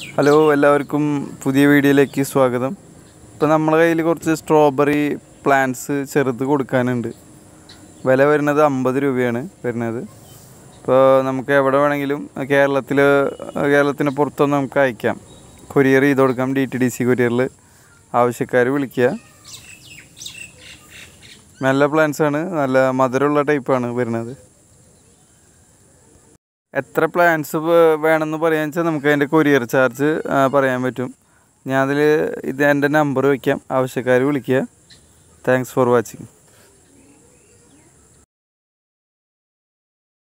hello എല്ലാവർക്കും പുതിയ വീഡിയോയിലേക്ക് സ്വാഗതം ഇപ്പോൾ നമ്മളെ കയ്യിൽ കുറച്ച് സ്ട്രോബെറി പ്ലാന്റ്സ് ചെറുത് കൊടുക്കാനുണ്ട് വില വരുന്നത് അമ്പത് രൂപയാണ് വരുന്നത് ഇപ്പോൾ നമുക്ക് എവിടെ വേണമെങ്കിലും കേരളത്തിൽ കേരളത്തിന് പുറത്തൊന്നും നമുക്ക് അയക്കാം കൊറിയർ ചെയ്ത് കൊടുക്കാം ഡി ടി ഡി സി കൊറിയറിൽ ആവശ്യക്കാർ വിളിക്കുക നല്ല പ്ലാന്റ്സ് ആണ് നല്ല മധുരമുള്ള ടൈപ്പാണ് വരുന്നത് എത്ര പ്ലാൻസ് വേണമെന്ന് പറയാന്ന് വെച്ചാൽ നമുക്ക് അതിൻ്റെ കൊറിയർ ചാർജ് പറയാൻ പറ്റും ഞാൻ അതിൽ ഇത് എൻ്റെ നമ്പർ വയ്ക്കാം ആവശ്യക്കാർ വിളിക്കുക താങ്ക്സ് ഫോർ വാച്ചിങ്